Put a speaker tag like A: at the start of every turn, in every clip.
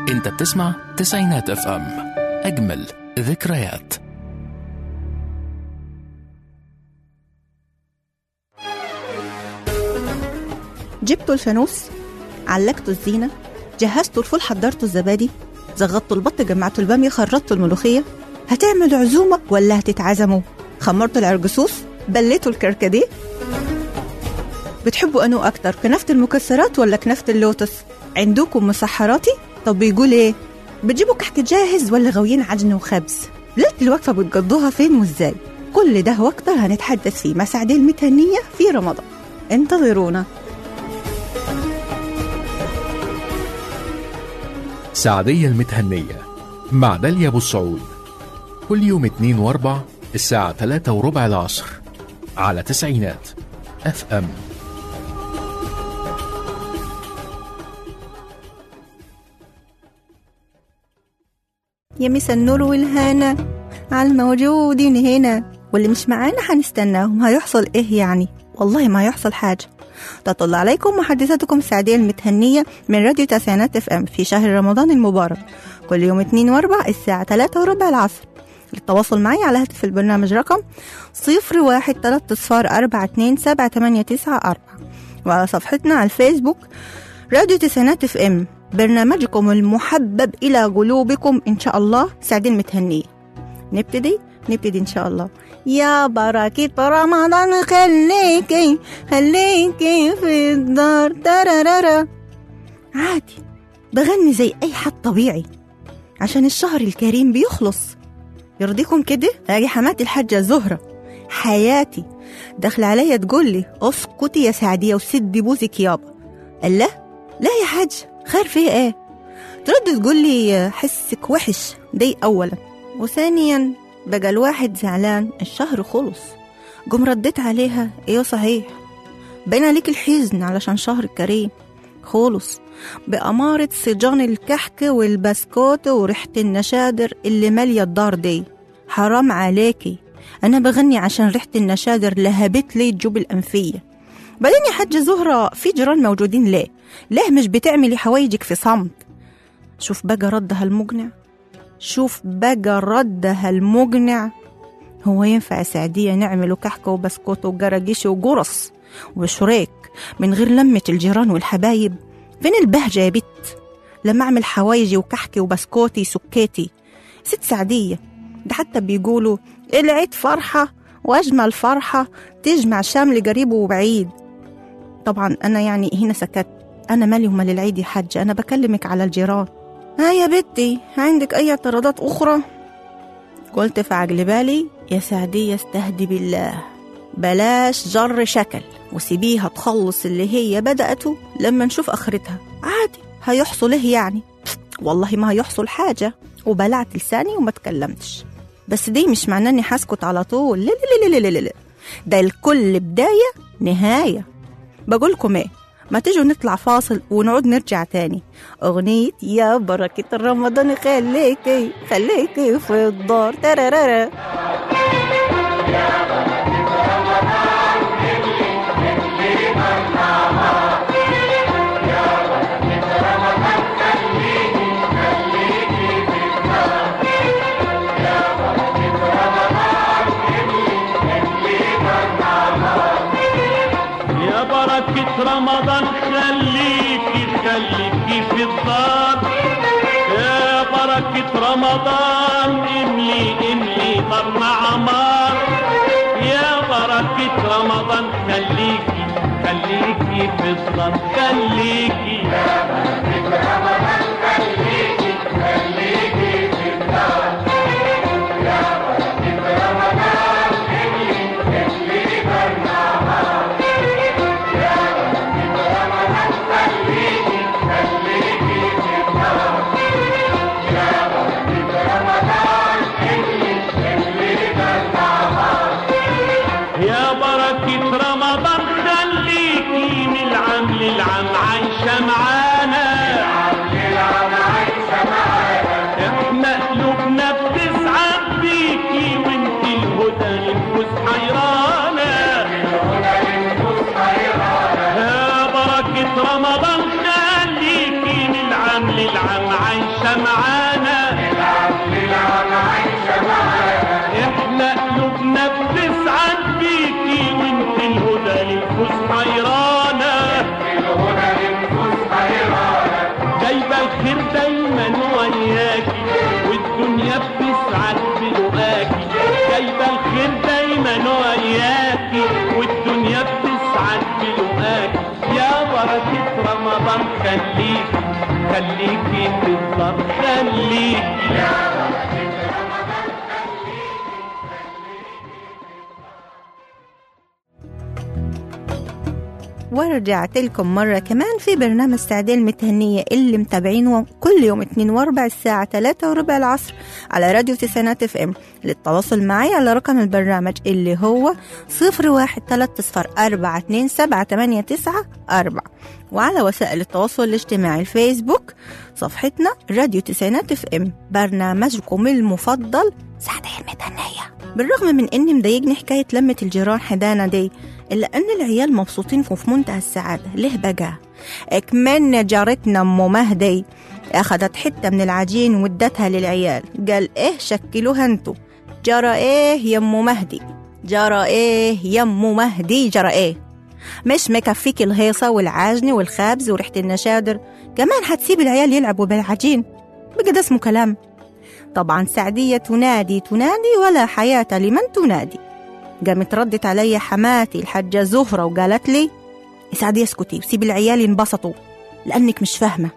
A: انت بتسمع تسعينات اف ام اجمل ذكريات
B: جبتوا الفانوس علقتوا الزينة جهزتوا الفول حضرتوا الزبادي زغطتوا البط جمعتوا البامية خرطتوا الملوخية هتعملوا عزومة ولا هتتعزموا خمرتوا العرجسوس بليتوا الكركديه بتحبوا أنو أكتر كنافة المكسرات ولا كنافة اللوتس عندكم مسحراتي طب بيقول ايه بتجيبوا كحك جاهز ولا غاويين عجن وخبز ليلة الوقفة بتقضوها فين وازاي كل ده واكتر هنتحدث فيه مع سعدية المتهنية في رمضان انتظرونا
A: سعدية المتهنية مع داليا أبو السعود كل يوم اتنين واربع الساعة تلاتة وربع العصر على تسعينات اف ام
B: يا مسا النور والهنا على الموجودين هنا واللي مش معانا هنستناهم هيحصل ايه يعني والله ما هيحصل حاجة تطل عليكم محدثتكم السعدية المتهنية من راديو تسعينات اف ام في شهر رمضان المبارك كل يوم اتنين واربع الساعة تلاتة وربع العصر للتواصل معي على هاتف البرنامج رقم صفر واحد تلات اصفار أربعة اتنين سبعة تمانية تسعة أربعة وعلى صفحتنا على الفيسبوك راديو تسعينات اف ام برنامجكم المحبب إلى قلوبكم إن شاء الله سعدين متهنية نبتدي نبتدي إن شاء الله يا بركة رمضان خليكي خليكي في الدار ترارارا عادي بغني زي أي حد طبيعي عشان الشهر الكريم بيخلص يرضيكم كده اجي حماتي الحاجة زهرة حياتي داخل عليا تقول لي اسكتي يا سعدية وسدي بوزك يابا قال لا لا يا حاج خير فيه ايه ترد تقول لي حسك وحش دي اولا وثانيا بقى الواحد زعلان الشهر خلص قم رديت عليها ايوه صحيح باين عليك الحزن علشان شهر كريم خلص بأمارة صجان الكحك والبسكوت وريحة النشادر اللي مالية الدار دي حرام عليكي أنا بغني عشان ريحة النشادر لهبت لي الجوب الأنفية بعدين يا حاجة زهرة في جيران موجودين ليه؟ ليه مش بتعملي حوايجك في صمت؟ شوف بقى ردها المقنع شوف بقى ردها المقنع هو ينفع سعدية نعمله كحكة وبسكوت وجرجيش وجرص وشريك من غير لمة الجيران والحبايب فين البهجة يا بت لما أعمل حوايجي وكحكي وبسكوتي سكيتي ست سعدية ده حتى بيقولوا العيد فرحة وأجمل فرحة تجمع شامل قريب وبعيد طبعا أنا يعني هنا سكت أنا مالي ومال العيد يا حاجة أنا بكلمك على الجيران ها يا بنتي عندك أي اعتراضات أخرى؟ قلت في عقل بالي يا سعدية استهدي بالله بلاش جر شكل وسيبيها تخلص اللي هي بدأته لما نشوف آخرتها عادي هيحصل إيه يعني والله ما هيحصل حاجة وبلعت لساني وما تكلمتش بس دي مش معناه اني هسكت على طول لا لا لا لا لا لا ده الكل بداية نهاية بقولكم ايه ما تيجوا نطلع فاصل ونقعد نرجع تاني أغنية يا بركة رمضان خليكي خليكي في الدار ترارارا
C: يا بركة رمضان خليكي خليكي في الدار يا بركة رمضان املي املي طرنا عمار يا بركة رمضان خليكي خليكي في الدار خليكي يا بركة رمضان خليكي من العام للعام عايشة معانا احنا قلوبنا بتسعد بيكي وانت الهدى للفوز حيرانة يا بركة رمضان خليكي من العام للعام العام عايشة معانا احنا قلوبنا بتسعد بيكي وانت الهدى للفوز حيرانة جايبة الخير دايما وياكي والدنيا بتسعد بلقاكي جايبة الخير دايما وياكي والدنيا بتسعد بلقاكي يا بركة رمضان خليكي خليكي تفضل خليكي
B: ورجعت لكم مرة كمان في برنامج تعديل متهنية اللي متابعينه كل يوم اتنين واربع الساعة تلاتة وربع العصر على راديو تسعينات اف ام للتواصل معي على رقم البرنامج اللي هو صفر واحد تلات صفر أربعة اتنين سبعة تمانية تسعة أربعة وعلى وسائل التواصل الاجتماعي الفيسبوك صفحتنا راديو تسعينات اف ام برنامجكم المفضل سعدية المتهنية بالرغم من اني مضايقني حكاية لمة الجيران حدانا دي إلا أن العيال مبسوطين وفي منتهى السعادة ليه بقى؟ اكملنا جارتنا أم مهدي أخدت حتة من العجين وادتها للعيال قال إيه شكلوها انتو جرى إيه يا أم مهدي جرى إيه يا أم مهدي جرى إيه مش مكفيك الهيصة والعجن والخبز وريحة النشادر كمان هتسيب العيال يلعبوا بالعجين بقى ده اسمه كلام طبعا سعدية تنادي تنادي ولا حياة لمن تنادي قامت ردت علي حماتي الحاجة زهرة وقالت لي سعدية اسكتي وسيبي العيال ينبسطوا لأنك مش فاهمة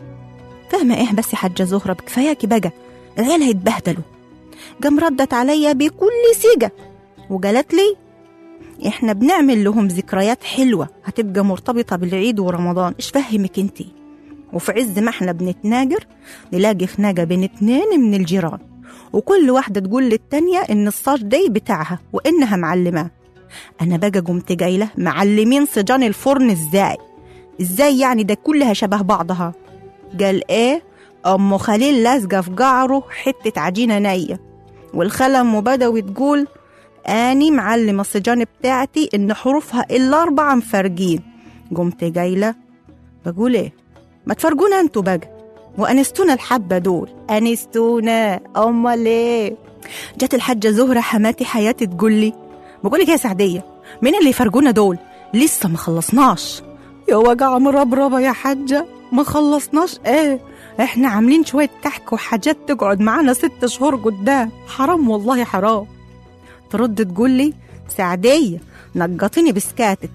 B: فاهمة إيه بس يا حاجة زهرة بكفاياكي بقى العيال هيتبهدلوا قام ردت علي بكل سيجة وقالت لي إحنا بنعمل لهم ذكريات حلوة هتبقى مرتبطة بالعيد ورمضان إيش فهمك انتي وفي عز ما احنا بنتناجر نلاقي خناقة بين اتنين من الجيران وكل واحدة تقول للتانية إن الصاج دي بتاعها وإنها معلماه أنا بقى قمت جايلة معلمين صجان الفرن إزاي إزاي يعني ده كلها شبه بعضها قال إيه أم خليل لازقة في قعره حتة عجينة نية والخالة أم بدوي تقول أني معلمة الصجان بتاعتي إن حروفها إلا أربعة مفرجين قمت جايلة بقول إيه ما تفرجونا انتوا بقى وأنستونا الحبة دول أنستونا أمال إيه جت الحاجة زهرة حماتي حياتي تقول لي بقول لك يا سعدية مين اللي يفرجونا دول لسه ما خلصناش يا وجع مربربة يا حاجة ما خلصناش ايه احنا عاملين شوية كحك وحاجات تقعد معانا ست شهور قدام حرام والله حرام ترد تقول لي سعدية نقطيني بسكاتك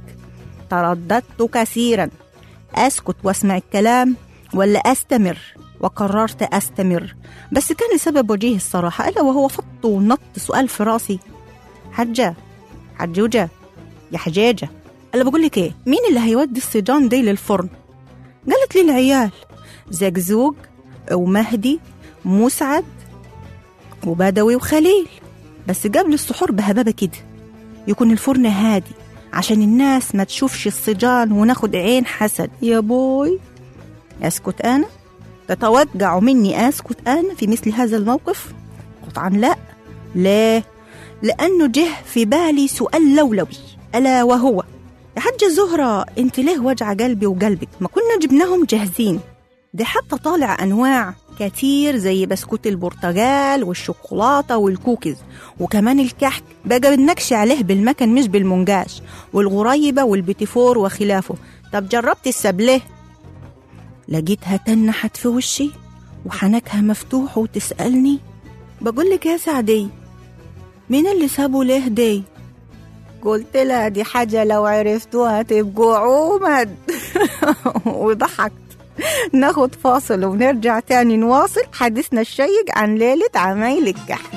B: ترددت كثيرا أسكت واسمع الكلام ولا أستمر وقررت أستمر بس كان لسبب وجيه الصراحة إلا وهو فط ونط سؤال في راسي حجة حجوجة يا حجاجة أنا بقول لك إيه مين اللي هيودي الصيدان دي للفرن قالت لي العيال زقزوق ومهدي مسعد وبدوي وخليل بس قبل السحور بهبابة كده يكون الفرن هادي عشان الناس ما تشوفش الصجان وناخد عين حسد يا بوي أسكت أنا تتوقع مني أسكت أنا في مثل هذا الموقف قطعا لا ليه لأنه جه في بالي سؤال لولوي ألا وهو يا حاجة زهرة انت ليه وجع قلبي وقلبك ما كنا جبناهم جاهزين ده حتى طالع أنواع كتير زي بسكوت البرتقال والشوكولاتة والكوكيز وكمان الكحك بقى بنكش عليه بالمكن مش بالمنجاش والغريبة والبيتيفور وخلافه طب جربت السبليه لقيتها تنحت في وشي وحنكها مفتوح وتسألني بقول لك يا سعدي مين اللي سابوا ليه دي قلت لها دي حاجة لو عرفتوها تبقوا عومد وضحكت ناخد فاصل ونرجع تاني نواصل حديثنا الشيق عن ليلة عمايل الكحك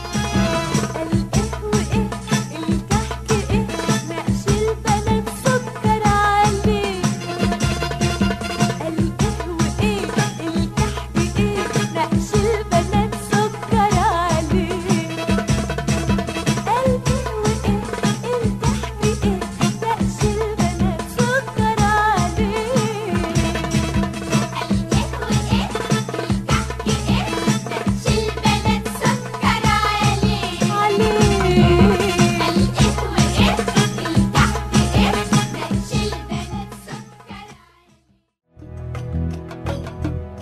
D: القهوة ايه الكحك ايه نقش البنات سكر عليه القهوة ايه الكحك ايه نقش البنات سكر عليه القهوة ايه الكحك ايه نقش البنات سكر عليه القهوة ايه الكحك ايه نقش البنات سكر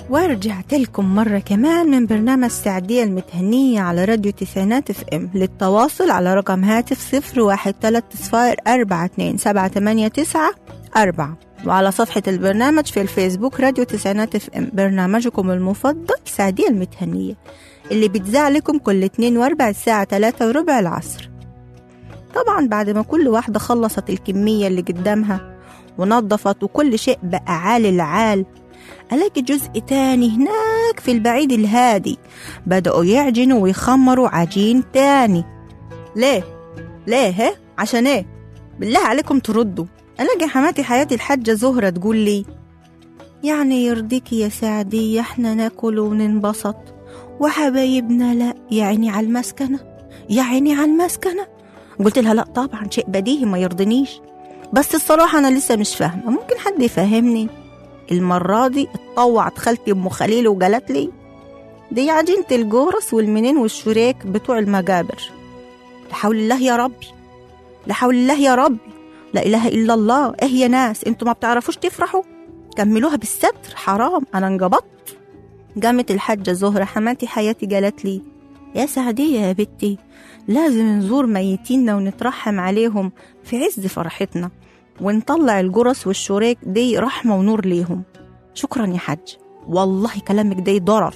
B: ورجعت لكم مرة كمان من برنامج سعدية المتهنية على راديو تسعينات اف ام للتواصل على رقم هاتف صفر واحد تلات صفار أربعة اتنين سبعة تمانية تسعة أربعة وعلى صفحة البرنامج في الفيسبوك راديو تسعينات اف ام برنامجكم المفضل سعدية المتهنية اللي بتذاع لكم كل اتنين واربع الساعة تلاتة وربع العصر طبعا بعد ما كل واحدة خلصت الكمية اللي قدامها ونظفت وكل شيء بقى عال العال ألاقي جزء تاني هناك في البعيد الهادي بدأوا يعجنوا ويخمروا عجين تاني ليه؟ ليه ها؟ عشان ايه؟ بالله عليكم تردوا ألاقي حماتي حياتي الحاجة زهرة تقول لي يعني يرضيكي يا سعدي احنا ناكل وننبسط وحبايبنا لا يا عيني على المسكنة يا عيني على المسكنة قلت لها لا طبعا شيء بديهي ما يرضنيش بس الصراحة أنا لسه مش فاهمة ممكن حد يفهمني المرة دي اتطوعت خالتي أم خليل وقالت لي دي عجينة الجورس والمنين والشريك بتوع المجابر لا حول الله يا ربي لا حول الله يا ربي لا إله إلا الله إيه يا ناس انتوا ما بتعرفوش تفرحوا كملوها بالستر حرام أنا انقبضت قامت الحاجة زهرة حماتي حياتي قالت لي يا سعدية يا بنتي لازم نزور ميتيننا ونترحم عليهم في عز فرحتنا ونطلع الجرس والشريك دي رحمة ونور ليهم شكرا يا حاج والله كلامك ده ضرر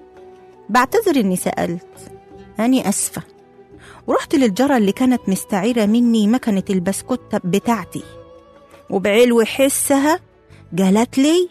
B: بعتذر اني سألت أني أسفة ورحت للجرة اللي كانت مستعيرة مني مكنة البسكوتة بتاعتي وبعلو حسها قالت لي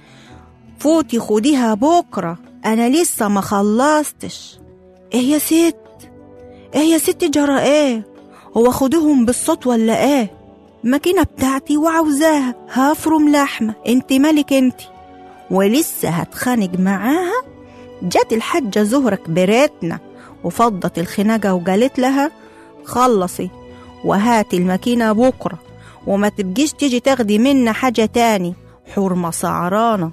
B: فوتي خديها بكرة أنا لسه ما خلصتش إيه يا ست إيه يا ست جرى إيه هو خدوهم بالصوت ولا إيه ماكينة بتاعتي وعاوزاها هفرم لحمة انت مالك انت ولسه هتخانق معاها جت الحاجة زهرة كبرتنا وفضت الخناقة وقالت لها خلصي وهاتي الماكينة بكرة وما تبقيش تيجي تاخدي منا حاجة تاني حرمة سعرانة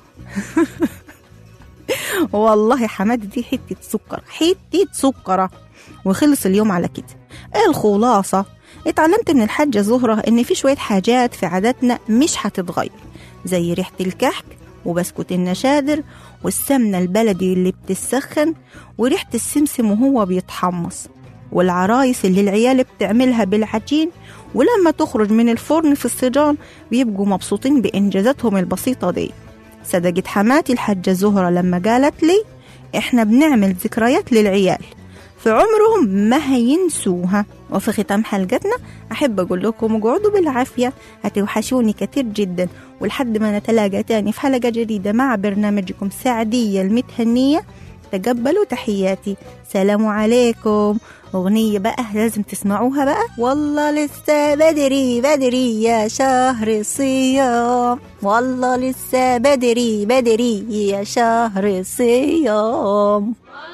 B: والله حمادي دي حتة سكر حتة سكرة وخلص اليوم على كده ايه الخلاصة اتعلمت من الحاجة زهرة ان في شوية حاجات في عاداتنا مش هتتغير زي ريحة الكحك وبسكوت النشادر والسمنة البلدي اللي بتسخن وريحة السمسم وهو بيتحمص والعرايس اللي العيال بتعملها بالعجين ولما تخرج من الفرن في الصجان بيبقوا مبسوطين بإنجازاتهم البسيطة دي صدقت حماتي الحاجة زهرة لما قالت لي إحنا بنعمل ذكريات للعيال في عمرهم ما هينسوها وفي ختام حلقتنا أحب أقول لكم اقعدوا بالعافية هتوحشوني كتير جدا ولحد ما نتلاقى تاني في حلقة جديدة مع برنامجكم سعدية المتهنية تقبلوا تحياتي سلام عليكم أغنية بقى لازم تسمعوها بقى والله لسه بدري بدري يا شهر الصيام والله لسه بدري بدري يا شهر الصيام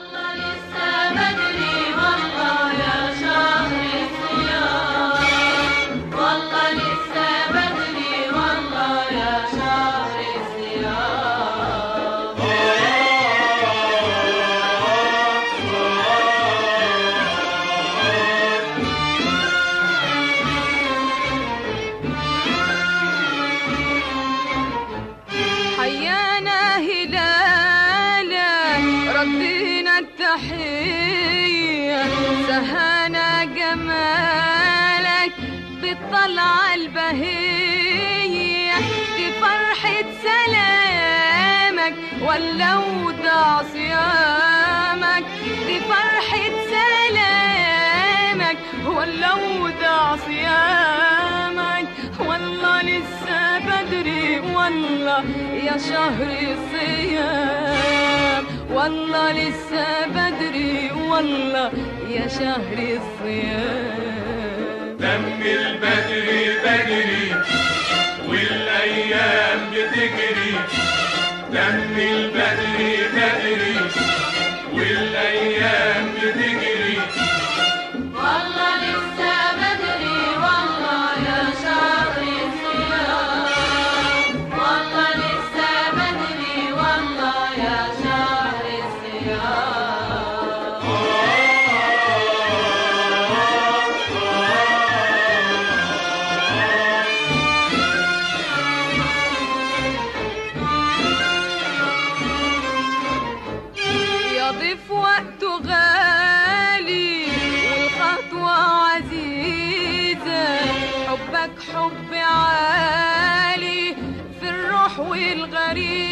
E: حيانا هلالا ردينا التحية سهانا جمالك بالطلعة البهية دي فرحة سلامك ولو عصيامك دي فرحة سلامك ولو عصيامك والله لسه بدري والله يا شهر الصيام والله لسه بدري والله يا شهر الصيام
C: دم البدري بدري والايام بتجري دم البدري بدري والايام بتجري
D: والله لسه بدري والله يا شهر الصيام والله لسه بدري والله يا شهر الصيام
E: كريم